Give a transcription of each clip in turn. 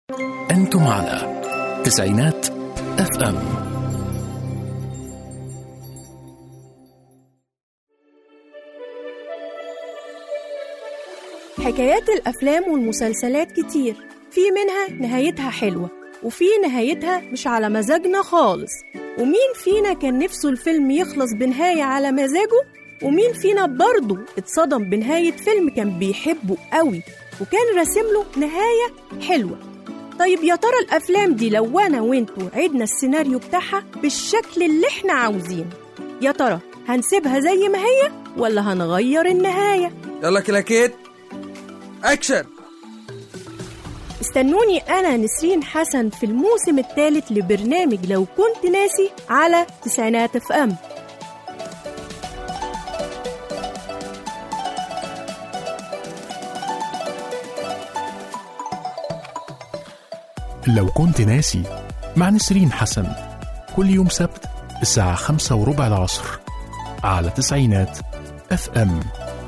أنتم على تسعينات اف ام حكايات الأفلام والمسلسلات كتير في منها نهايتها حلوة وفي نهايتها مش على مزاجنا خالص ومين فينا كان نفسه الفيلم يخلص بنهاية على مزاجه ومين فينا برضه اتصدم بنهاية فيلم كان بيحبه قوي وكان راسم له نهاية حلوة طيب يا ترى الأفلام دي لو أنا وانتوا عدنا السيناريو بتاعها بالشكل اللي احنا عاوزينه يا ترى هنسيبها زي ما هي ولا هنغير النهاية يلا كلاكيت اكشن استنوني أنا نسرين حسن في الموسم الثالث لبرنامج لو كنت ناسي على تسعينات اف ام لو كنت ناسي مع نسرين حسن كل يوم سبت الساعة خمسة وربع العصر على تسعينات اف ام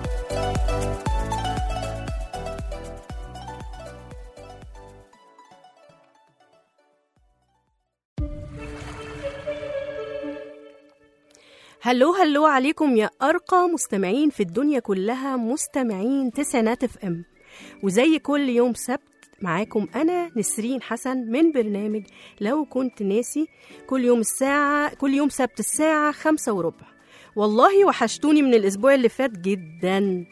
هلو هلو عليكم يا أرقى مستمعين في الدنيا كلها مستمعين تسعينات اف ام وزي كل يوم سبت معاكم أنا نسرين حسن من برنامج لو كنت ناسي كل يوم الساعة كل يوم سبت الساعة خمسة وربع والله وحشتوني من الأسبوع اللي فات جدا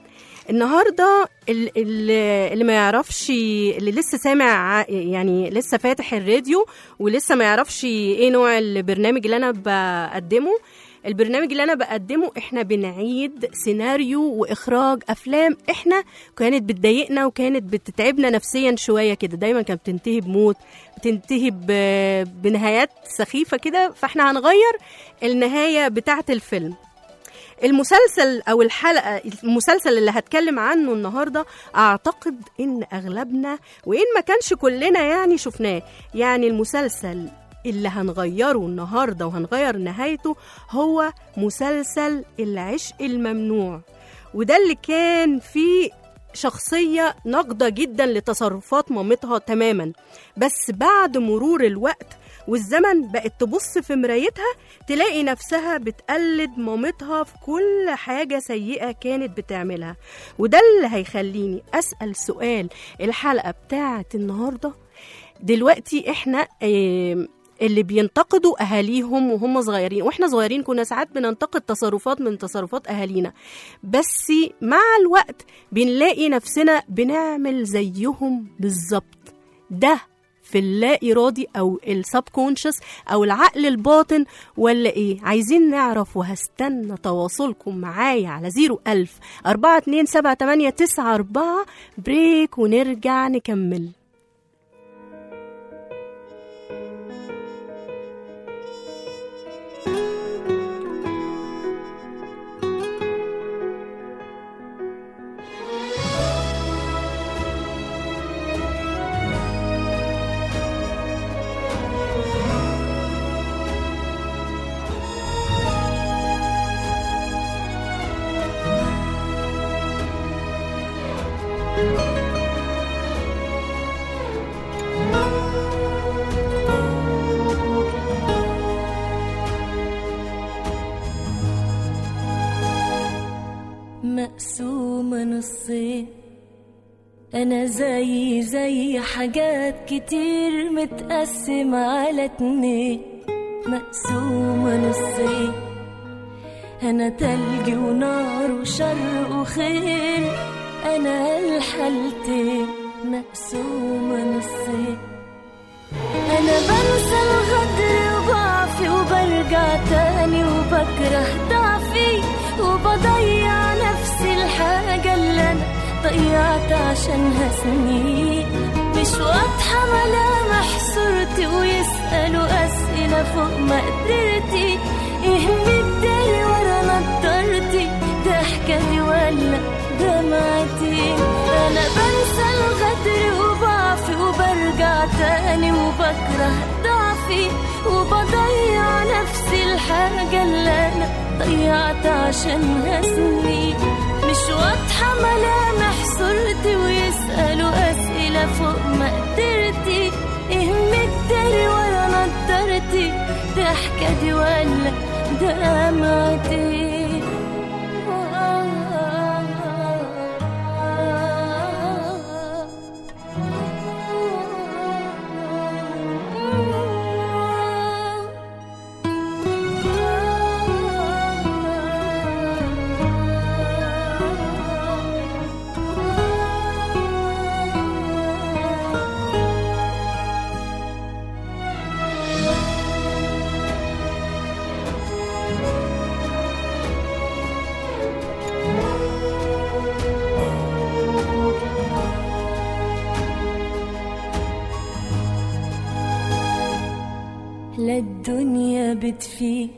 النهارده ال- ال- اللي ما يعرفش اللي لسه سامع يعني لسه فاتح الراديو ولسه ما يعرفش ايه نوع البرنامج اللي انا بقدمه البرنامج اللي انا بقدمه احنا بنعيد سيناريو واخراج افلام احنا كانت بتضايقنا وكانت بتتعبنا نفسيا شويه كده دايما كانت بتنتهي بموت بتنتهي ب- بنهايات سخيفه كده فاحنا هنغير النهايه بتاعه الفيلم المسلسل او الحلقه المسلسل اللي هتكلم عنه النهارده اعتقد ان اغلبنا وان ما كانش كلنا يعني شفناه يعني المسلسل اللي هنغيره النهارده وهنغير نهايته هو مسلسل العشق الممنوع وده اللي كان فيه شخصية ناقضة جدا لتصرفات مامتها تماما بس بعد مرور الوقت والزمن بقت تبص في مرايتها تلاقي نفسها بتقلد مامتها في كل حاجة سيئة كانت بتعملها وده اللي هيخليني أسأل سؤال الحلقة بتاعت النهاردة دلوقتي احنا آم، اللي بينتقدوا اهاليهم وهم صغيرين واحنا صغيرين كنا ساعات بننتقد تصرفات من تصرفات اهالينا بس مع الوقت بنلاقي نفسنا بنعمل زيهم بالظبط ده في اللا إرادي أو السبكونشس أو العقل الباطن ولا إيه عايزين نعرف وهستنى تواصلكم معايا على 01000 427 بريك ونرجع نكمل مقسومة نصين أنا زي زي حاجات كتير متقسمة على اتنين مقسومة نصين أنا تلج ونار وشر وخير أنا الحالتين مقسومة نصين أنا بنسى الغدر وضعفي وبرجع تاني وبكره ضعفي وبضيع نفسي الحاجة اللي أنا ضيعت عشانها سنين مش واضحة ملامح صورتي ويسألوا أسئلة فوق مقدرتي إيه مداري ورا نضارتي ضحكتي ولا دمعتي أنا بنسى الغدر وضعفي وبرجع تاني وبكره ضعفي وبضيع نفسي الحاجة اللي أنا ضيعت عشانها سنين مش واضحة ملامح صورتي ويسألوا أسئلة فوق مقدرتي الضحكة دي ولا دمعتي لا الدنيا بتفيد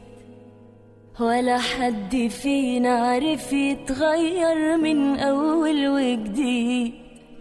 ولا حد فينا عرف يتغير من أول وجديد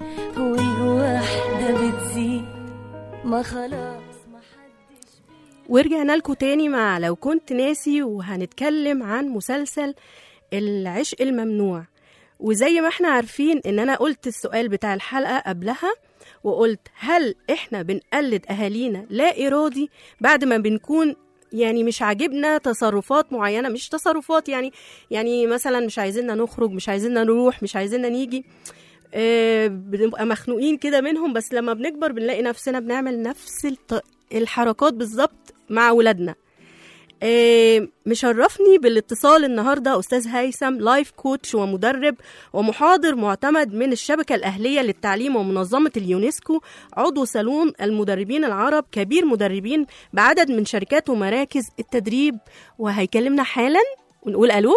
والوحدة بتزيد ما خلاص ما حدش ورجعنا لكم تاني مع لو كنت ناسي وهنتكلم عن مسلسل العشق الممنوع وزي ما احنا عارفين ان انا قلت السؤال بتاع الحلقة قبلها وقلت هل احنا بنقلد اهالينا لا ارادي بعد ما بنكون يعني مش عاجبنا تصرفات معينة مش تصرفات يعني يعني مثلا مش عايزيننا نخرج مش عايزيننا نروح مش عايزيننا نيجي آه، بنبقى مخنوقين كده منهم بس لما بنكبر بنلاقي نفسنا بنعمل نفس الط- الحركات بالظبط مع ولادنا آه، مشرفني بالاتصال النهارده استاذ هيثم لايف كوتش ومدرب ومحاضر معتمد من الشبكه الاهليه للتعليم ومنظمه اليونسكو عضو صالون المدربين العرب كبير مدربين بعدد من شركات ومراكز التدريب وهيكلمنا حالا ونقول الو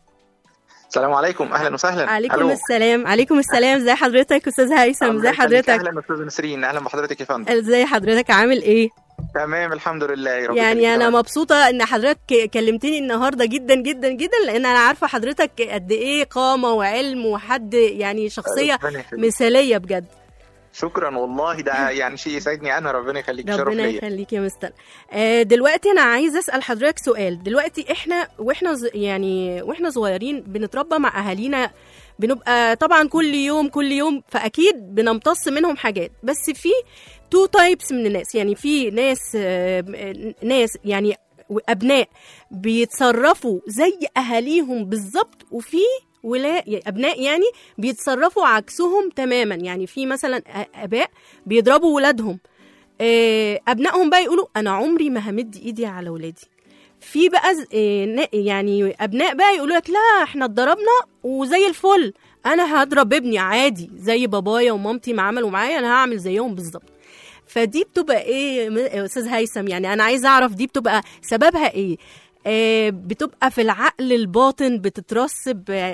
السلام عليكم اهلا وسهلا عليكم ألو. السلام عليكم السلام ازي حضرتك استاذ هيثم الله ازي يخليك. حضرتك اهلا استاذ نسرين اهلا بحضرتك يا فندم ازي حضرتك عامل ايه تمام الحمد لله يا رب يعني يخليك. انا تمام. مبسوطه ان حضرتك كلمتني النهارده جدا جدا جدا لان انا عارفه حضرتك قد ايه قامه وعلم وحد يعني شخصيه ربنا يخليك. مثاليه بجد شكرا والله ده يعني شيء يسعدني انا ربنا يخليك شرف ربنا ليا يخليك يا مستر آه دلوقتي انا عايز اسال حضرتك سؤال دلوقتي احنا واحنا ز- يعني واحنا صغيرين بنتربى مع اهالينا بنبقى طبعا كل يوم كل يوم فاكيد بنمتص منهم حاجات بس في تو تايبس من الناس يعني في ناس آه، ناس يعني ابناء بيتصرفوا زي اهاليهم بالظبط وفي ولا يعني ابناء يعني بيتصرفوا عكسهم تماما يعني في مثلا أ- اباء بيضربوا ولادهم آه، ابنائهم بقى يقولوا انا عمري ما همد ايدي على ولادي في بقى ز- آه، نا- يعني ابناء بقى يقولوا لك لا احنا اتضربنا وزي الفل انا هضرب ابني عادي زي بابايا ومامتي ما عملوا معايا انا هعمل زيهم بالظبط فدي بتبقى ايه م- يا استاذ هيثم يعني انا عايزه اعرف دي بتبقى سببها ايه آه، بتبقى في العقل الباطن بتترسب آه،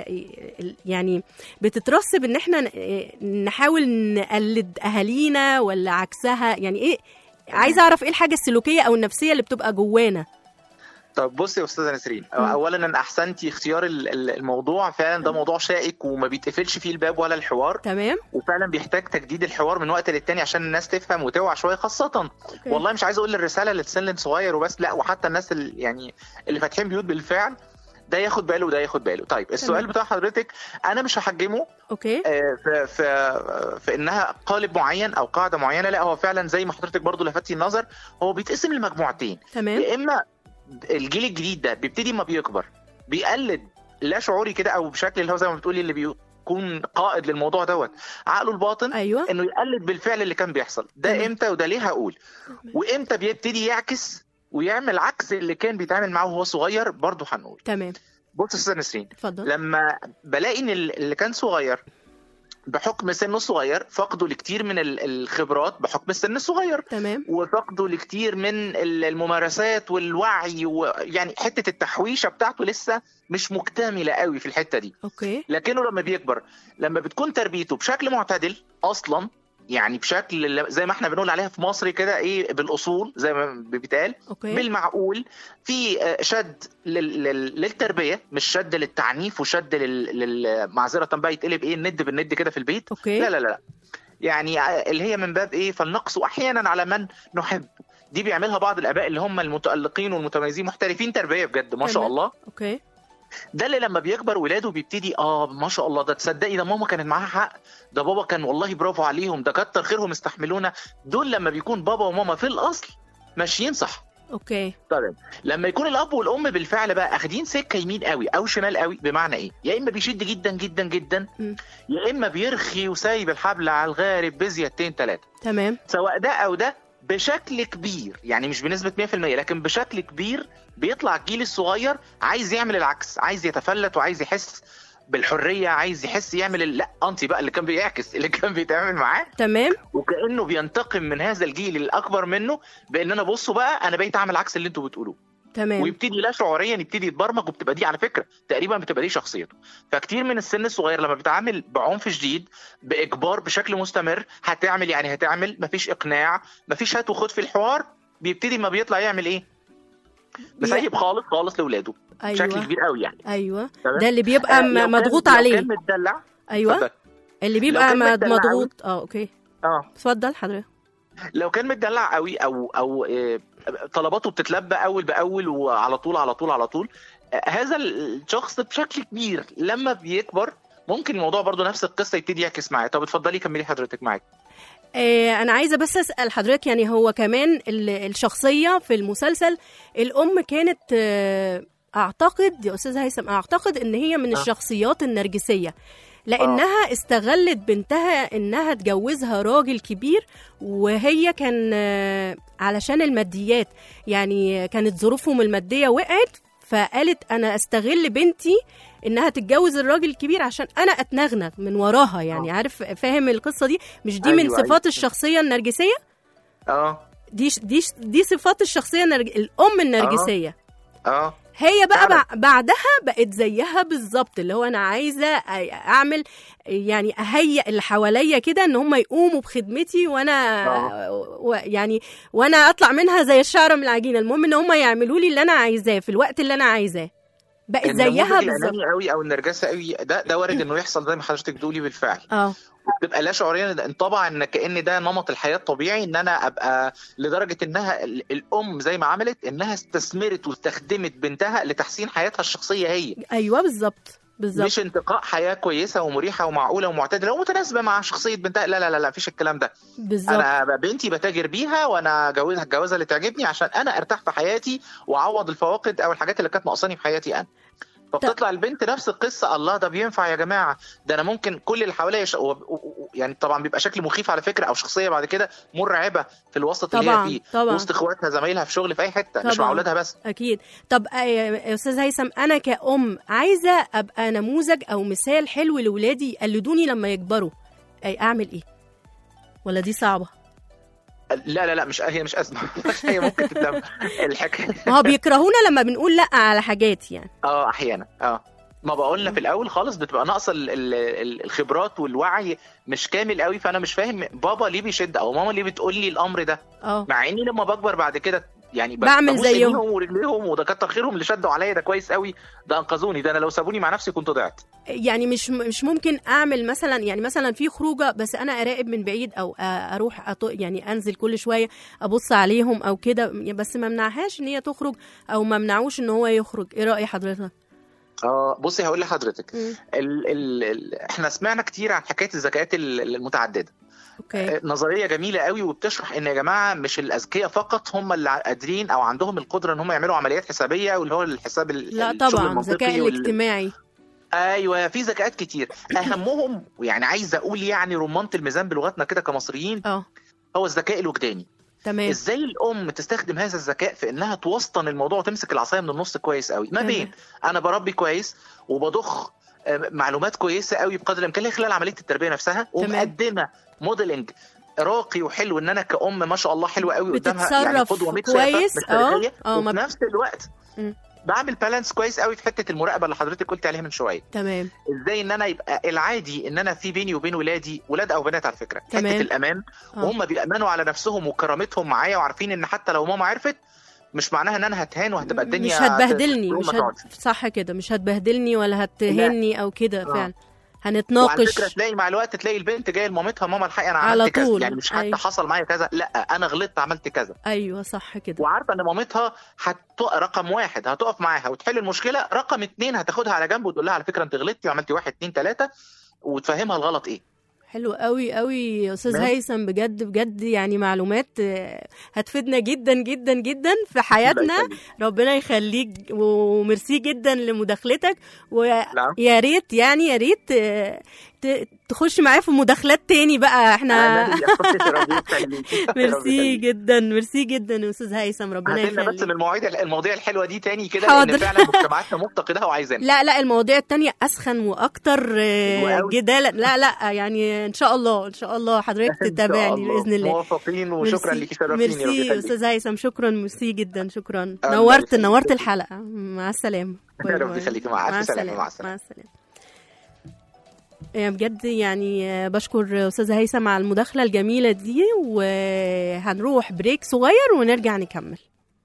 يعني بتترسب ان احنا ن- آه، نحاول نقلد اهالينا ولا عكسها يعني ايه عايزه اعرف ايه الحاجه السلوكيه او النفسيه اللي بتبقى جوانا طب بصي يا استاذه نسرين اولا انا احسنتي اختيار ال- ال- الموضوع فعلا ده موضوع شائك وما بيتقفلش فيه الباب ولا الحوار تمام وفعلا بيحتاج تجديد الحوار من وقت للتاني عشان الناس تفهم وتوعى شويه خاصه والله مش عايز اقول الرساله للسن صغير وبس لا وحتى الناس اللي يعني اللي فاتحين بيوت بالفعل ده ياخد باله وده ياخد باله طيب السؤال تمام. بتاع حضرتك انا مش هحجمه اوكي آه، في في في انها قالب معين او قاعده معينه لا هو فعلا زي ما حضرتك برضو لفتي النظر هو بيتقسم لمجموعتين تمام يا اما الجيل الجديد ده بيبتدي ما بيكبر بيقلد لا شعوري كده او بشكل اللي هو زي ما بتقولي اللي بيكون قائد للموضوع دوت عقله الباطن ايوه انه يقلد بالفعل اللي كان بيحصل ده تمام. امتى وده ليه هقول وامتى بيبتدي يعكس ويعمل عكس اللي كان بيتعامل معاه وهو صغير برضه هنقول تمام بص يا استاذ نسرين اتفضل لما بلاقي ان اللي كان صغير بحكم سنه الصغير فقده لكتير من ال- الخبرات بحكم السن الصغير تمام وفقده لكتير من ال- الممارسات والوعي ويعني حته التحويشه بتاعته لسه مش مكتمله قوي في الحته دي اوكي لكنه لما بيكبر لما بتكون تربيته بشكل معتدل اصلا يعني بشكل زي ما احنا بنقول عليها في مصر كده ايه بالاصول زي ما بيتقال اوكي بالمعقول في آه، شد لل- لل- للتربيه مش شد للتعنيف وشد لل- لل- معذره بقى يتقلب ايه الند بالند كده في البيت اوكي لا لا لا يعني ع- اللي هي من باب ايه فلنقص احيانا على من نحب دي بيعملها بعض الاباء اللي هم المتالقين والمتميزين محترفين تربيه بجد ما شاء تمام. الله اوكي ده اللي لما بيكبر ولاده بيبتدي اه ما شاء الله ده تصدقي ده ماما كانت معاها حق ده بابا كان والله برافو عليهم ده كتر خيرهم استحملونا دول لما بيكون بابا وماما في الاصل ماشيين صح اوكي طيب لما يكون الاب والام بالفعل بقى اخدين سكه يمين قوي او شمال قوي بمعنى ايه يا اما بيشد جدا جدا جدا مم. يا اما بيرخي وسايب الحبل على الغارب بزيادتين ثلاثه تمام سواء ده او ده بشكل كبير يعني مش بنسبه 100% لكن بشكل كبير بيطلع الجيل الصغير عايز يعمل العكس عايز يتفلت وعايز يحس بالحريه عايز يحس يعمل ال- لا انتي بقى اللي كان بيعكس اللي كان بيتعامل معاه تمام وكانه بينتقم من هذا الجيل الاكبر منه بان انا بصوا بقى انا بقيت اعمل عكس اللي انتوا بتقولوه تمام ويبتدي لا شعوريا يبتدي يتبرمج وبتبقى دي على فكره تقريبا بتبقى دي شخصيته فكتير من السن الصغير لما بيتعامل بعنف شديد باجبار بشكل مستمر هتعمل يعني هتعمل مفيش اقناع مفيش هات وخد في الحوار بيبتدي ما بيطلع يعمل ايه مسيب خالص خالص لاولاده بشكل ايوه كبير قوي يعني ايوه تمام؟ ده اللي بيبقى آه، م- لو كان- مضغوط لو عليه كان متدلع ايوه اتفضل. اللي بيبقى كان م- متدلع مضغوط اه اوكي اه اتفضل حضرتك لو كان متدلع قوي او او آه، طلباته بتتلبى اول باول وعلى طول على طول على طول آه، هذا الشخص بشكل كبير لما بيكبر ممكن الموضوع برضو نفس القصه يبتدي يعكس معاه طب اتفضلي كملي حضرتك معاك آه، انا عايزه بس اسال حضرتك يعني هو كمان ال- الشخصيه في المسلسل الام كانت آه، اعتقد يا استاذ هيثم اعتقد ان هي من آه. الشخصيات النرجسيه لانها استغلت بنتها انها تجوزها راجل كبير وهي كان آه، علشان الماديات يعني كانت ظروفهم الماديه وقعت فقالت انا استغل بنتي انها تتجوز الراجل الكبير عشان انا اتنغنغ من وراها يعني عارف فاهم القصه دي مش دي من أيوة، صفات أيوة. الشخصيه النرجسيه اه دي دي دي صفات الشخصيه النرج... الام النرجسيه اه هي بقى فعلا. بع- بعدها بقت زيها بالظبط اللي هو انا عايزه أ- اعمل يعني اهيئ اللي حواليا كده ان هم يقوموا بخدمتي وانا و يعني وانا اطلع منها زي الشعره من العجينه المهم ان هم يعملوا لي اللي انا عايزاه في الوقت اللي انا عايزاه بقت زيها النموذج بالظبط الاناني قوي او النرجسه قوي ده ده وارد انه يحصل زي ما حضرتك بتقولي بالفعل اه وبتبقى لا شعوريا انطبع ان كان ده نمط الحياه الطبيعي ان انا ابقى لدرجه انها ال- الام زي ما عملت انها استثمرت واستخدمت بنتها لتحسين حياتها الشخصيه هي ايوه بالظبط بالظبط مش انتقاء حياه كويسه ومريحه ومعقوله ومعتدله ومتناسبه مع شخصيه بنتها لا لا لا لا مفيش الكلام ده بالظبط انا بنتي بتاجر بيها وانا جوزها الجوازه اللي تعجبني عشان انا ارتاح في حياتي واعوض الفواقد او الحاجات اللي كانت ناقصاني في حياتي انا فبتطلع البنت نفس القصه الله ده بينفع يا جماعه ده انا ممكن كل اللي حواليا ش... و... و... و- يعني طبعا بيبقى شكل مخيف على فكره او شخصيه بعد كده مرعبه في الوسط اللي طبعاً، هي فيه طبعاً. وسط اخواتها زمايلها في شغل في اي حته مش طبعاً. مع اولادها بس اكيد طب آه، يا استاذ هيثم انا كأم عايزه ابقى نموذج او مثال حلو لاولادي يقلدوني لما يكبروا أي اعمل ايه ولا دي صعبه لا لا لا مش هي مش ازمه هي ممكن تتلم الحكايه ما هو بيكرهونا لما بنقول لا على حاجات يعني اه احيانا اه ما بقولنا في الاول خالص بتبقى ناقصه ال- ال- ال- الخبرات والوعي مش كامل قوي فانا مش فاهم بابا ليه بيشد او ماما ليه بتقول لي الامر ده اه مع اني لما بكبر بعد كده يعني ب- بعمل ببوس زيهم. ايديهم ورجليهم وده كتر خيرهم اللي شدوا عليا ده كويس قوي ده انقذوني ده انا لو سابوني مع نفسي كنت ضعت يعني مش مش ممكن اعمل مثلا يعني مثلا في خروجه بس انا اراقب من بعيد او أ- اروح أط... يعني انزل كل شويه ابص عليهم او كده بس ما منعهاش ان هي تخرج او ما منعوش ان هو يخرج ايه راي حضرتك اه بصي هقول لحضرتك مم. ال ال ال احنا سمعنا كتير عن حكايه الذكاءات ال- المتعدده اوكي نظريه جميله قوي وبتشرح ان يا جماعه مش الاذكياء فقط هم اللي قادرين او عندهم القدره ان هم يعملوا عمليات حسابيه واللي هو الحساب ال- لا الشغل طبعا المنطقي الذكاء وال- الاجتماعي ايوه في ذكاءات كتير اهمهم يعني عايز اقول يعني رمانه الميزان بلغتنا كده كمصريين اه هو الذكاء الوجداني تمام ازاي الام تستخدم هذا الذكاء في انها توسطن الموضوع وتمسك العصايه من النص كويس قوي ما تمام. بين انا بربي كويس وبضخ آه، معلومات كويسه قوي بقدر الامكان ليه خلال عمليه التربيه نفسها ومقدمه موديلنج راقي وحلو ان انا كأم ما شاء الله حلوه قوي قدامها يعني بتتصرف قدوه ميت كويس، مش اه، تاريخية، اه، ما وفي ب- نفس الوقت مم. بعمل بالانس كويس قوي في حته المراقبه اللي حضرتك قلت عليها من شويه تمام ازاي ان انا يبقى العادي ان انا في بيني وبين ولادي ولاد او بنات على فكره تمام. حته الامان اه. وهم بيامنوا على نفسهم وكرامتهم معايا وعارفين ان حتى لو ماما عرفت مش معناها ان انا هتهان وهتبقى الدنيا مش هتبهدلني تقوم مش ما هت... تقعدش. صح كده مش هتبهدلني ولا هتهني او كده اه. فعلا وعلى هنتناقش فكره تلاقي مع الوقت تلاقي البنت جايه لمامتها ماما الحقيقه انا على عملت كذا طول. يعني مش حتى أيوة. حصل معايا كذا لا انا غلطت عملت كذا ايوه صح كده وعارفه ان مامتها هت... رقم واحد هتقف معاها وتحل المشكله رقم اتنين هتاخدها على جنب وتقول لها على فكره انت غلطتي وعملتي واحد اتنين تلاته وتفهمها الغلط ايه حلو قوي قوي يا استاذ ماشي. هيثم بجد بجد يعني معلومات آه، هتفيدنا جدا جدا جدا في حياتنا يخليك. ربنا يخليك وميرسي جدا لمداخلتك نعم. ويا ريت يعني يا ريت آه، ت- تخش معايا في مداخلات تاني بقى احنا أنا يا ربي يخليك. ميرسي ربي يخليك. جدا ميرسي جدا يا استاذ هيثم ربنا هاتلنا بس من يخليك المواعيد المواضيع الحلوه دي تاني كده حاضر. لان فعلا مجتمعاتنا مفتقدها وعايزانا لا لا المواضيع التانية أسخن وأكتر آه، حلوة أوي. جدالا لا لا يعني إن شاء الله إن شاء الله حضرتك إن شاء تتابعني الله. بإذن الله موفقين وشكرا ميرسي- ليكي شرفتيني ربي ميرسي يخليك. أستاذ هيثم شكرا ميرسي جدا شكرا الله نورت يخليك. نورت الحلقة مع السلامة باي ربي باي. يخليكي. مع ألف سلامة. مع السلامة. مع السلامة يعني بجد يعني آه، بشكر أستاذ هيثم على المداخلة الجميلة دي وهنروح بريك صغير ونرجع نكمل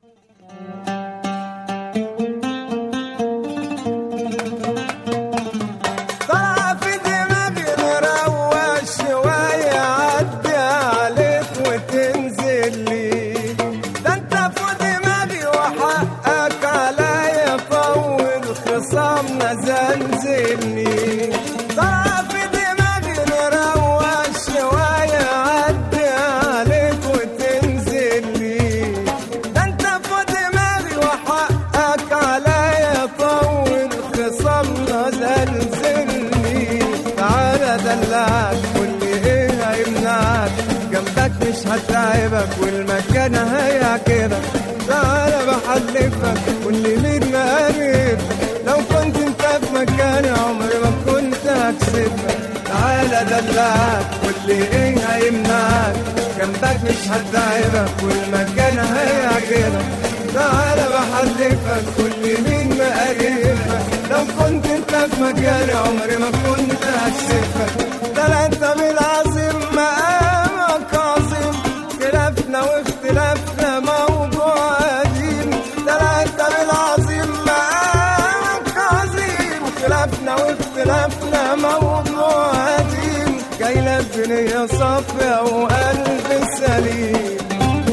طلع في دماغي نروق شوية عدي عليك وتنزل لي ده انت في دماغي وحقك عليا طول خصامنا زنزلني طلع في دماغي نروق شوية عدي عليك وتنزل لي ده انت في دماغي وحقك عليا طول خصامنا زلزلني تعالى دلعك واللي ايه هيمنعك جنبك مش هتعبك والمكان هيعجبك تعالى بحلفك واللي مين مقرب لو كنت انت في مكاني عمري ما كنت هكسبك تعالى دلعك واللي ايه هيمنعك جنبك مش هتعبك والمكان هيعجبك تعالى بحلفك كل مين مقرفك لو كنت انت في مكاني عمري ما كنت هكسفك ده انت بالعظيم مقامك عظيم خلافنا واختلافنا موضوع قديم ده انت بالعظيم مقامك عظيم خلافنا واختلافنا موضوع قديم جاي لك بنية صافية وقلب سليم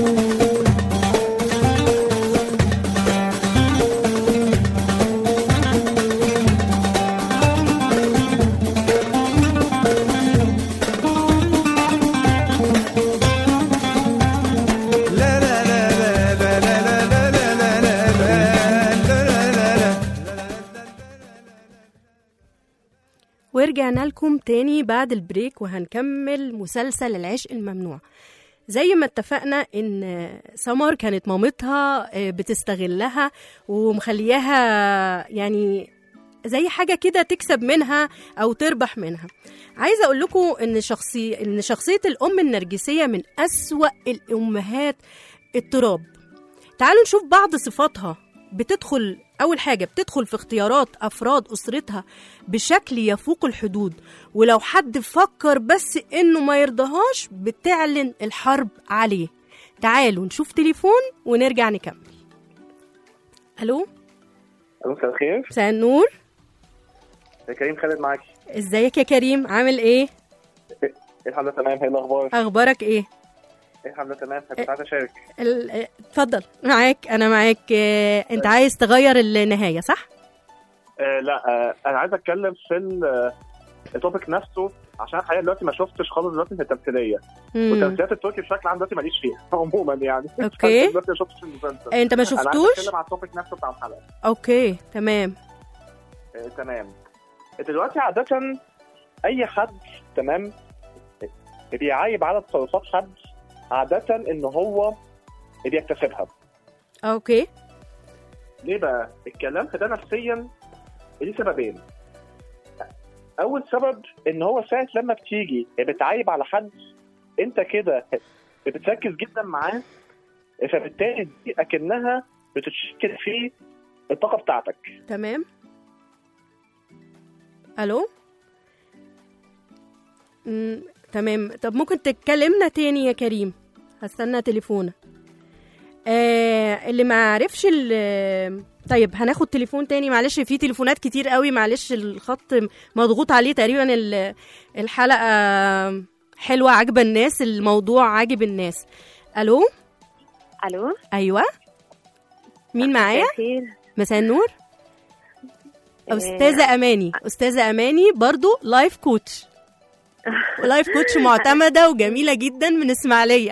لا لا لا لا لا لا لا لا لا لا لا لا لا لا ورجعنا لكم تاني بعد البريك وهنكمل مسلسل العشق الممنوع زي ما اتفقنا ان سمر كانت مامتها آه، بتستغلها ومخلياها يعني زي حاجه كده تكسب منها او تربح منها عايزه اقول لكم ان شخصي ان شخصيه الام النرجسيه من اسوا الامهات التراب تعالوا نشوف بعض صفاتها بتدخل أول حاجة بتدخل في اختيارات أفراد أسرتها بشكل يفوق الحدود ولو حد فكر بس إنه ما يرضاهاش بتعلن الحرب عليه تعالوا نشوف تليفون ونرجع نكمل ألو مساء الخير مساء النور يا كريم خالد معاكي ازيك يا كريم عامل ايه ايه الحمد لله تمام ايه الاخبار اخبارك ايه ايه الحمد لله تمام كنت عايز اشارك ال- اه، اتفضل معاك انا معاك اه، انت عايز تغير النهايه صح آه لا آه انا عايز اتكلم في ال- آه، التوبيك نفسه عشان الحقيقه دلوقتي ما شفتش خالص دلوقتي في التمثيليه مم. والتمثيليات التركي بشكل عام دلوقتي ماليش فيها عموما يعني أوكي. دلوقتي ما شفتش المسلسل انت ما انا عايز شفتوش اتكلم عن التوبيك نفسه بتاع الحلقه اوكي تمام آه تمام دلوقتي عاده اي حد تمام بيعيب على تصرفات حد عاده ان هو بيكتسبها اوكي ليه بقى؟ الكلام في ده نفسيا ليه سببين. أول سبب إن هو ساعة لما بتيجي بتعايب على حد أنت كده بتركز جدا معاه فبالتالي دي أكنها بتتشكل في الطاقة بتاعتك. تمام الو مم. تمام طب ممكن تتكلمنا تاني يا كريم هستنى تليفونك آه اللي ما عرفش ال- طيب هناخد تليفون تاني معلش في تليفونات كتير قوي معلش الخط مضغوط عليه تقريبا ال- الحلقة حلوة عاجبة الناس الموضوع عاجب الناس الو الو ايوه مين معايا خير مساء النور استاذه اماني استاذه اماني برضو لايف كوتش ولايف كوتش معتمده وجميله جدا من اسماعيليه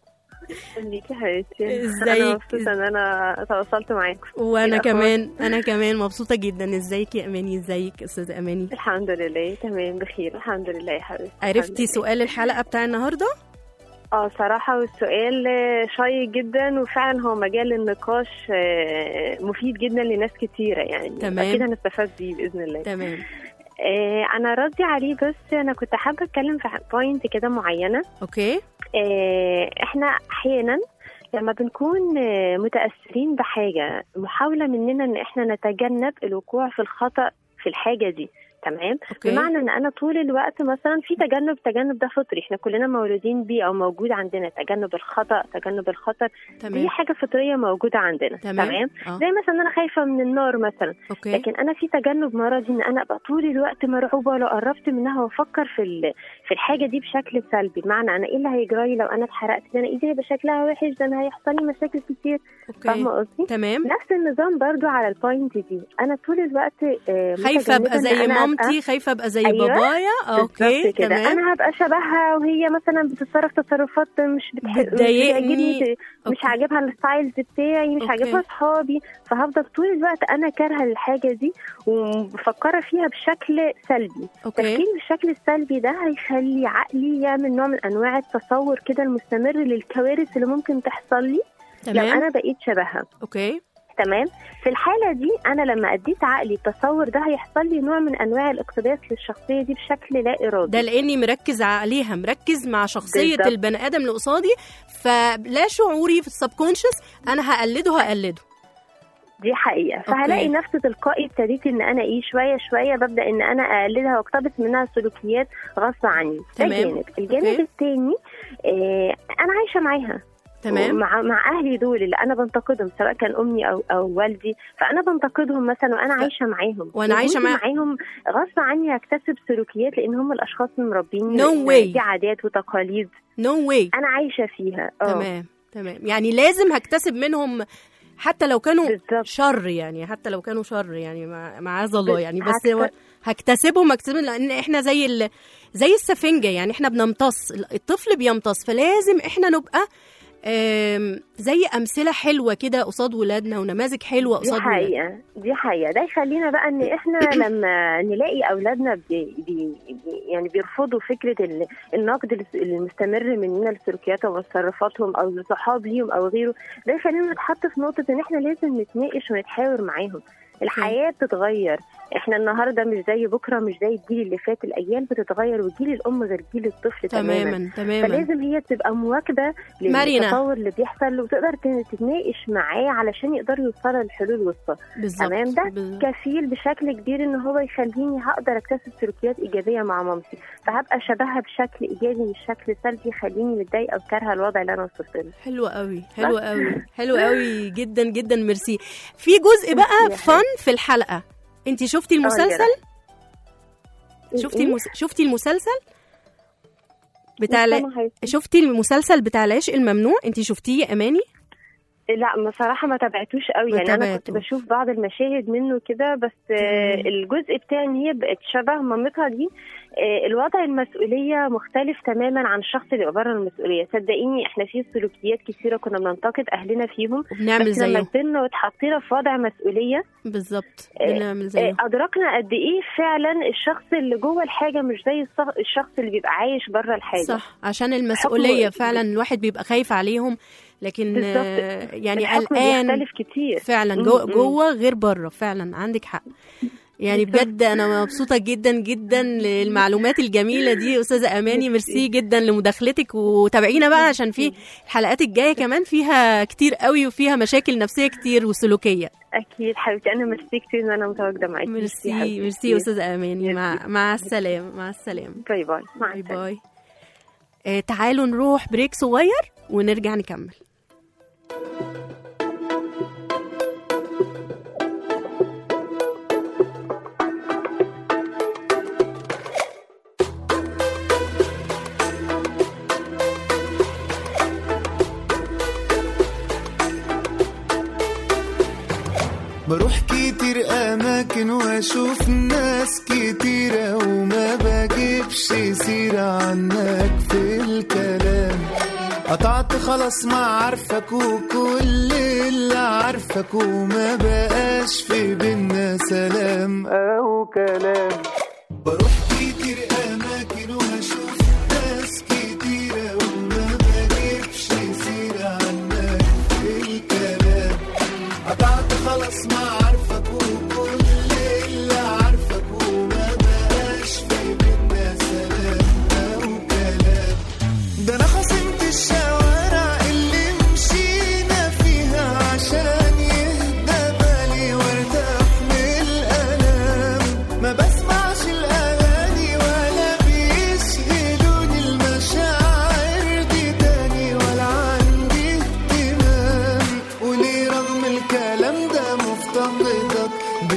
ليكي يا حبيبتي ازيك؟ انا مبسوطه ان انا تواصلت معاكم وانا إيه الأخبار؟ كمان انا كمان مبسوطه جدا ازيك يا اماني ازيك استاذه اماني الحمد لله تمام بخير الحمد لله يا حبيبتي الحمد عرفتي لله. سؤال الحلقه بتاع النهارده اه صراحة والسؤال آه، شيق جدا وفعلا هو مجال النقاش آه، مفيد جدا لناس كتيرة يعني تمام. أكيد هنستفاد بيه بإذن الله تمام آه، أنا ردي عليه بس أنا كنت حابة أتكلم في بوينت كده معينة اوكي آه، إحنا أحيانا لما بنكون آه، متأثرين بحاجة محاولة مننا إن إحنا نتجنب الوقوع في الخطأ في الحاجة دي تمام اوكي بمعنى ان انا طول الوقت مثلا في تجنب تجنب ده فطري احنا كلنا مولودين بيه او موجود عندنا تجنب الخطا تجنب الخطر دي تمام حاجه فطريه موجوده عندنا تمام. تمام اه زي مثلا انا خايفه من النار مثلا اوكي لكن انا في تجنب مرضي ان انا ابقى طول الوقت مرعوبه لو قربت منها وافكر في ال- في الحاجه دي بشكل سلبي بمعنى انا ايه اللي هيجرى لي لو انا اتحرقت ده انا ايدي هيبقى شكلها وحش ده انا هيحصل لي مشاكل كتير اوكي فاهمه قصدي تمام نفس النظام برضو على البوينت دي انا طول الوقت آه، خايفه ابقى متجنبة إن زي أنا أبقى- مامتي خايفه ابقى زي أيوة. بابايا اوكي بالظبط كده تمام انا هبقى شبهها وهي مثلا بتصرف تصرفات مش بتح... مش بتضايقني. بتعجبني مش أوكي. عاجبها الستايلز بتاعي مش أوكي. عاجبها اصحابي فهفضل طول الوقت انا كارهه الحاجه دي ومفكره فيها بشكل سلبي اوكي تفكير بالشكل السلبي ده هيخلي عقلي يعمل نوع من انواع التصور كده المستمر للكوارث اللي ممكن تحصل لي لو تمام انا بقيت شبهها اوكي تمام في الحاله دي انا لما اديت عقلي التصور ده هيحصل لي نوع من انواع الاقتباس للشخصيه دي بشكل لا ارادي ده لاني مركز عليها مركز مع شخصيه بالظبط. البني ادم اللي قصادي فلا شعوري في السبكونشس انا هقلده هقلده دي حقيقة فهلاقي أوكي. نفسي تلقائي ابتديت ان انا ايه شوية شوية ببدأ ان انا اقلدها واقتبس منها سلوكيات غصب عني ده تمام. جانب الجانب أوكي. التاني آه انا عايشة معاها تمام مع مع اهلي دول اللي انا بنتقدهم سواء كان امي او او والدي فانا بنتقدهم مثلا وانا ف- عايشه معاهم وأنا عايشة وجودي مع- معاهم غصب عني هكتسب سلوكيات لان هم الاشخاص اللي مربيني No لأن way. دي عادات وتقاليد نو واي انا عايشه فيها اه تمام تمام يعني لازم هكتسب منهم حتى لو كانوا بالظبط شر يعني حتى لو كانوا شر يعني مع- معاذ الله بس يعني بس هكت- هو هكتسبهم هكتسبهم لان احنا زي ال... زي السفنجه يعني احنا بنمتص الطفل بيمتص فلازم احنا نبقى آم، زي امثله حلوه كده قصاد ولادنا ونماذج حلوه دي قصاد ولادنا حقيقة دي حقيقة ده يخلينا بقى ان احنا لما نلاقي اولادنا بي بي بي- يعني بيرفضوا فكرة ال- النقد الس- المستمر مننا لسلوكياتهم وتصرفاتهم او لصحاب ليهم او غيره ده يخلينا نتحط في نقطة ان احنا لازم نتناقش ونتحاور معاهم الحياة بتتغير احنا النهاردة مش زي بكرة مش زي الجيل اللي فات الاجيال بتتغير وجيل الام غير جيل الطفل تماما تماما تماما فلازم هي تبقى مواكبه مرنة. للتطور اللي بيحصل وتقدر ت- تتناقش معاه علشان يقدروا يوصلوا لحلول وسطى بالظبط تمام ده بال- كفيل بشكل كبير ان هو يخليني هقدر اكتسب سلوكيات ايجابيه مع مامتي فهبقى شبهها بشكل ايجابي مش شكل سلبي يخليني متضايقه وكارهه الوضع اللي انا وصلت له حلو قوي حلو قوي حلو قوي جدا جدا ميرسي في جزء بقى يا فن في الحلقه انت شفتي المسلسل شفتي إيه؟ المس... شفتي المسلسل بتاع مش لا... سامعة حاجة. شفتي المسلسل بتاع العشق الممنوع انت شفتيه يا اماني لا بصراحة ما تابعتوش قوي ما يعني أنا كنت تابعتوش. بشوف بعض المشاهد منه كده بس آه، تمام. الجزء بتاع إن هي بقت شبه مامتها دي آه، الوضع المسؤولية مختلف تماما عن الشخص اللي بره المسؤولية صدقيني احنا في سلوكيات كثيرة كنا بننتقد أهلنا فيهم وبنعمل بس لما زيه كبرنا واتحطينا في وضع مسؤولية بالظبط آه، بنعمل زيه آه، أدركنا قد إيه فعلا الشخص اللي جوه الحاجة مش زي الص- الشخص اللي بيبقى عايش بره الحاجة صح عشان المسؤوليه حكم- فعلا الواحد بيبقى خايف عليهم لكن بالظبط. آه، يعني الحكم قلقان بيختلف كتير فعلا مم، جو مم. جوه غير بره فعلا عندك حق يعني بجد انا مبسوطه جدا جدا للمعلومات الجميله دي استاذه اماني ميرسي جدا لمداخلتك وتابعينا بقى عشان في الحلقات الجايه كمان فيها كتير قوي وفيها مشاكل نفسيه كتير وسلوكيه أكيد حبيبتي أنا ميرسي كتير إن أنا متواجدة معاكي ميرسي حبيبتي. ميرسي يا استاذه اماني مع ميرسي. مع السلامه مع السلامه باي باي مع باي السلامة. باي آه تعالوا نروح بريك صغير ونرجع نكمل بروح كتير اماكن أماكن وأشوف ناس كتيرة وما بجيبش سيرة عنك في الكلام قطعت خلاص ما عارفك وكل اللي عارفك وما بقاش في بينا سلام أو كلام بروح كتير أماكن وأشوف ناس كتيرة وما بجيبش سيرة عنك في الكلام قطعت خلاص ما عارفك وكل اللي عارفك وما بقاش في بينا سلام أو كلام ده أنا خصمت الشوارع اللي مشينا فيها عشان يهدى بالي وارتاح من الألام ما بسمعش الأغاني ولا بيشغلوني المشاعر دي تاني ولا عندي اهتمام وليه رغم الكلام ده مفتقدك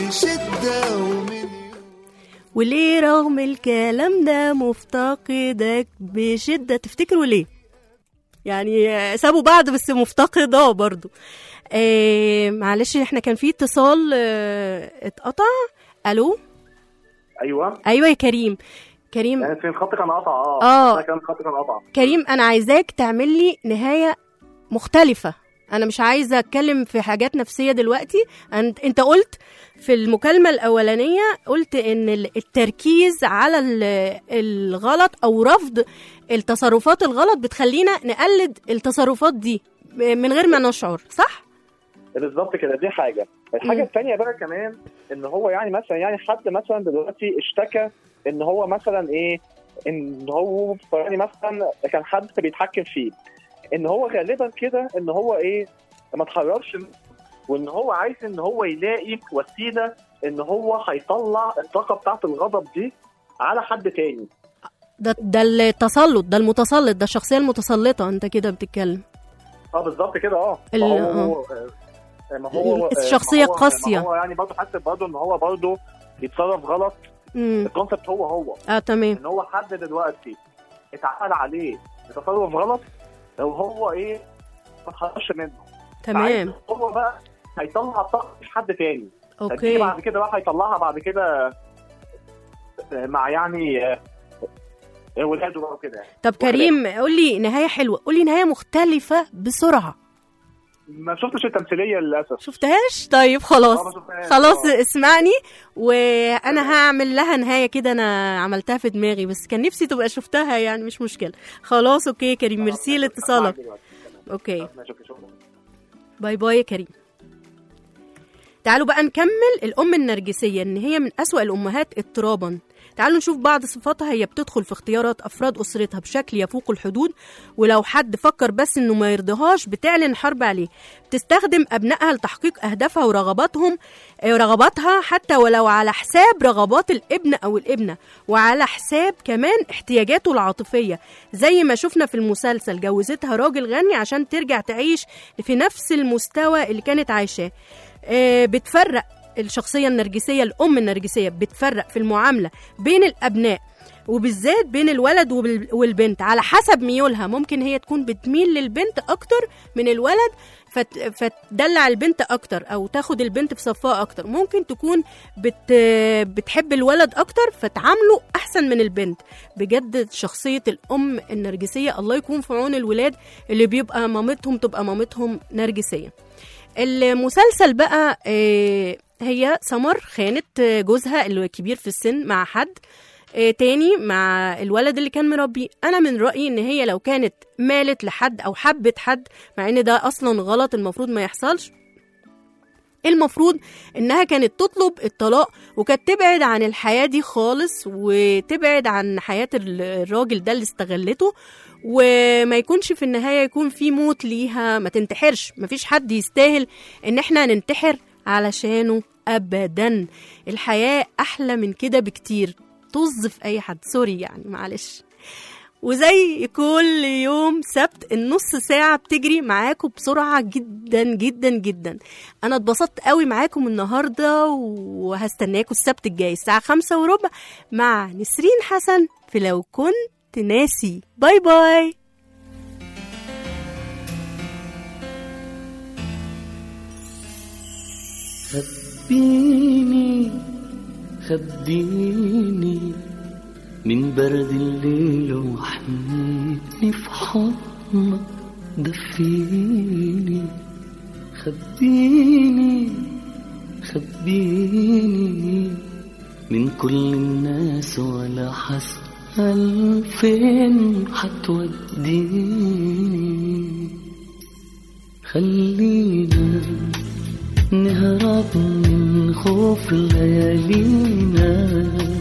بشدة ومن وليه رغم الكلام ده مفتقدك بشدة تفتكروا ليه يعني آه، سابوا بعض بس مفتقدة برضو آه معلش احنا كان في اتصال آه اتقطع الو ايوه ايوه يا كريم كريم يعني فين الخط كان قطع اه آه. أنا كان الخط كان قطع كريم انا عايزاك تعمل لي نهايه مختلفه انا مش عايزه اتكلم في حاجات نفسيه دلوقتي انت انت قلت في المكالمه الاولانيه قلت ان ال- التركيز على ال- الغلط او رفض التصرفات الغلط بتخلينا نقلد التصرفات دي من غير ما نشعر صح بالظبط كده دي حاجه الحاجه مم. الثانيه بقى كمان ان هو يعني مثلا يعني حد مثلا دلوقتي اشتكى ان هو مثلا ايه ان هو يعني مثلا كان حد بيتحكم فيه ان هو غالبا كده ان هو ايه ما اتحررش وان هو عايز ان هو يلاقي وسيله ان هو هيطلع الطاقه بتاعت الغضب دي على حد تاني ده ده التسلط ده المتسلط ده الشخصيه المتسلطه انت كده بتتكلم اه بالظبط كده اه ال- ما هو ما هو الشخصية ما هو- قاسية. ما هو يعني برضه حاسس برضه ان هو برضه بيتصرف غلط امم الكونسبت هو هو اه تمام ان هو حد دلوقتي اتعمل عليه تصرف غلط لو هو ايه ما اتخرجش منه تمام فعايز هو بقى هيطلع الطاقه في حد تاني دي اوكي بعد كده بقى هيطلعها بعد كده مع يعني آه، ولاده بقى وكده يعني. طب كريم قول لي نهايه حلوه قول لي نهايه مختلفه بسرعه ما شفتش التمثيليه للاسف شفتهاش طيب خلاص آه، ما شفتهاش. خلاص آه. اسمعني وانا هعمل لها نهايه كده انا عملتها في دماغي بس كان نفسي تبقى شفتها يعني مش مشكله خلاص اوكي كريم ميرسي لاتصالك اوكي ماشي اوكي شكرا باي باي يا كريم تعالوا بقى نكمل الأم النرجسية إن هي من أسوأ الأمهات اضطرابا تعالوا نشوف بعض صفاتها هي بتدخل في اختيارات أفراد أسرتها بشكل يفوق الحدود ولو حد فكر بس إنه ما يرضيهاش بتعلن حرب عليه بتستخدم أبنائها لتحقيق أهدافها ورغباتهم آه، رغباتها حتى ولو على حساب رغبات الابن أو الابنة وعلى حساب كمان احتياجاته العاطفية زي ما شفنا في المسلسل جوزتها راجل غني عشان ترجع تعيش في نفس المستوى اللي كانت عايشاه آه، بتفرق الشخصية النرجسية الأم النرجسية بتفرق في المعاملة بين الأبناء وبالذات بين الولد وبال- والبنت على حسب ميولها ممكن هي تكون بتميل للبنت أكتر من الولد فت... فتدلع البنت أكتر أو تاخد البنت في صفها أكتر ممكن تكون بت... بتحب الولد أكتر فتعامله أحسن من البنت بجد شخصية الأم النرجسية الله يكون في عون الولاد اللي بيبقى مامتهم تبقى مامتهم نرجسية المسلسل بقى آه، هي سمر خانت آه، جوزها الكبير في السن مع حد آه، تاني مع الولد اللي كان مربي انا من رايي ان هي لو كانت مالت لحد او حبت حد مع ان ده اصلا غلط المفروض ما يحصلش المفروض انها كانت تطلب الطلاق وكانت تبعد عن الحياه دي خالص وتبعد عن حياه ال- الراجل ده اللي استغلته وما يكونش في النهايه يكون في موت ليها ما تنتحرش مفيش حد يستاهل ان احنا ننتحر علشانه ابدا الحياه احلى من كده بكتير طز في اي حد سوري يعني معلش وزي كل يوم سبت النص ساعة بتجري معاكم بسرعة جدا جدا جدا أنا اتبسطت قوي معاكم النهاردة وهستناكم السبت الجاي الساعة خمسة وربع مع نسرين حسن في لو كنت ناسي باي باي خبيني خبيني من برد الليل وحنيتني في حضنك دفيني خبيني خبيني من كل الناس ولا حسأل فين حتوديني خلينا نهرب من خوف ليالينا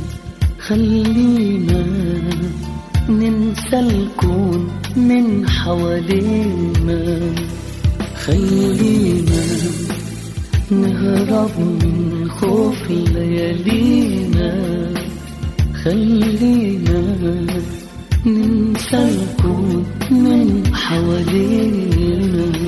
خلينا ننسى الكون من حوالينا خلينا نهرب من خوف ليالينا خلينا ننسى الكون من حوالينا